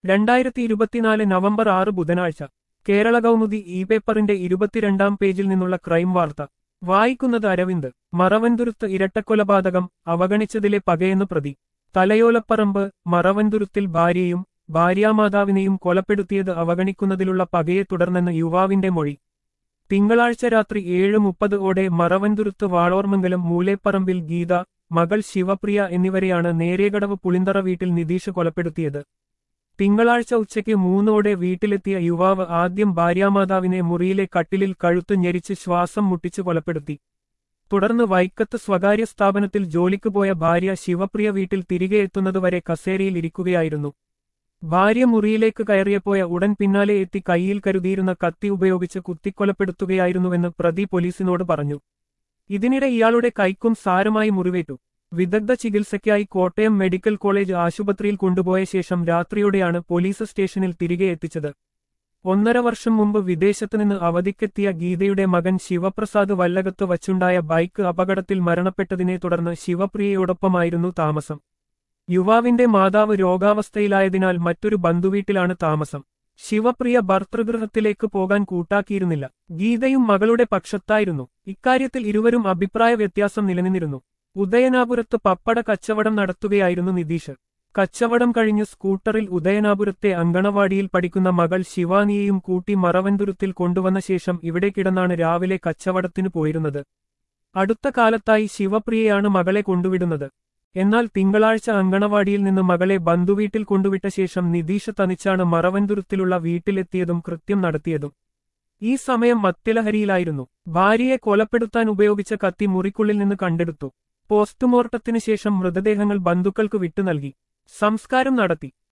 രണ്ടായിരത്തി ഇരുപത്തിനാല് നവംബർ ആറ് ബുധനാഴ്ച കേരള കൗമുദി ഇ പേപ്പറിന്റെ ഇരുപത്തിരണ്ടാം പേജിൽ നിന്നുള്ള ക്രൈം വാർത്ത വായിക്കുന്നത് അരവിന്ദ് മറവന്തുരുത്ത് ഇരട്ടക്കൊലപാതകം അവഗണിച്ചതിലെ പകയെന്ന് പ്രതി തലയോലപ്പറമ്പ് മറവന്തുരുത്തിൽ ഭാര്യയും ഭാര്യാമാതാവിനെയും കൊലപ്പെടുത്തിയത് അവഗണിക്കുന്നതിലുള്ള പകയെ തുടർന്നെന്ന് യുവാവിന്റെ മൊഴി തിങ്കളാഴ്ച രാത്രി ഏഴ് മുപ്പത് ഓടെ മറവന്തുരുത്ത് വാളോർമംഗലം മൂലേപ്പറമ്പിൽ ഗീത മകൾ ശിവപ്രിയ എന്നിവരെയാണ് നേരേകടവ് പുളിന്തറ വീട്ടിൽ നിതീഷ് കൊലപ്പെടുത്തിയത് തിങ്കളാഴ്ച ഉച്ചയ്ക്ക് മൂന്നോടെ വീട്ടിലെത്തിയ യുവാവ് ആദ്യം ഭാര്യാമാതാവിനെ മുറിയിലെ കട്ടിലിൽ കഴുത്ത് ഞെരിച്ച് ശ്വാസം മുട്ടിച്ച് കൊലപ്പെടുത്തി തുടർന്ന് വൈക്കത്ത് സ്വകാര്യ സ്ഥാപനത്തിൽ ജോലിക്ക് പോയ ഭാര്യ ശിവപ്രിയ വീട്ടിൽ തിരികെ എത്തുന്നതുവരെ കസേരയിൽ ഇരിക്കുകയായിരുന്നു ഭാര്യ മുറിയിലേക്ക് കയറിയപ്പോയ ഉടൻ പിന്നാലെ എത്തി കൈയിൽ കരുതിയിരുന്ന കത്തി ഉപയോഗിച്ച് കുത്തിക്കൊലപ്പെടുത്തുകയായിരുന്നുവെന്ന് പ്രതി പോലീസിനോട് പറഞ്ഞു ഇതിനിടെ ഇയാളുടെ കൈക്കും സാരമായി മുറിവേറ്റു വിദഗ്ധ ചികിത്സയ്ക്കായി കോട്ടയം മെഡിക്കൽ കോളേജ് ആശുപത്രിയിൽ കൊണ്ടുപോയ ശേഷം രാത്രിയോടെയാണ് പോലീസ് സ്റ്റേഷനിൽ തിരികെ എത്തിച്ചത് ഒന്നര വർഷം മുമ്പ് വിദേശത്തുനിന്ന് അവധിക്കെത്തിയ ഗീതയുടെ മകൻ ശിവപ്രസാദ് വല്ലകത്ത് വച്ചുണ്ടായ ബൈക്ക് അപകടത്തിൽ മരണപ്പെട്ടതിനെ തുടർന്ന് ശിവപ്രിയയോടൊപ്പമായിരുന്നു താമസം യുവാവിന്റെ മാതാവ് രോഗാവസ്ഥയിലായതിനാൽ മറ്റൊരു ബന്ധുവീട്ടിലാണ് താമസം ശിവപ്രിയ ഭർതൃഗൃഹത്തിലേക്ക് പോകാൻ കൂട്ടാക്കിയിരുന്നില്ല ഗീതയും മകളുടെ പക്ഷത്തായിരുന്നു ഇക്കാര്യത്തിൽ ഇരുവരും അഭിപ്രായ വ്യത്യാസം നിലനിന്നിരുന്നു ഉദയനാപുരത്ത് പപ്പട കച്ചവടം നടത്തുകയായിരുന്നു നിതീഷ് കച്ചവടം കഴിഞ്ഞ് സ്കൂട്ടറിൽ ഉദയനാപുരത്തെ അങ്കണവാടിയിൽ പഠിക്കുന്ന മകൾ ശിവാനിയെയും കൂട്ടി മറവന്തുരുത്തിൽ കൊണ്ടുവന്ന ശേഷം ഇവിടെ കിടന്നാണ് രാവിലെ കച്ചവടത്തിന് പോയിരുന്നത് അടുത്ത കാലത്തായി ശിവപ്രിയയാണ് മകളെ കൊണ്ടുവിടുന്നത് എന്നാൽ തിങ്കളാഴ്ച അങ്കണവാടിയിൽ നിന്ന് മകളെ ബന്ധുവീട്ടിൽ കൊണ്ടുവിട്ട ശേഷം നിതീഷ് തനിച്ചാണ് മറവന്തുരുത്തിലുള്ള വീട്ടിലെത്തിയതും കൃത്യം നടത്തിയതും ഈ സമയം മത്യലഹരിയിലായിരുന്നു ഭാര്യയെ കൊലപ്പെടുത്താൻ ഉപയോഗിച്ച കത്തി മുറിക്കുള്ളിൽ നിന്ന് കണ്ടെടുത്തു പോസ്റ്റ്മോർട്ടത്തിന് ശേഷം മൃതദേഹങ്ങൾ ബന്ധുക്കൾക്ക് വിട്ടു നൽകി സംസ്കാരം നടത്തി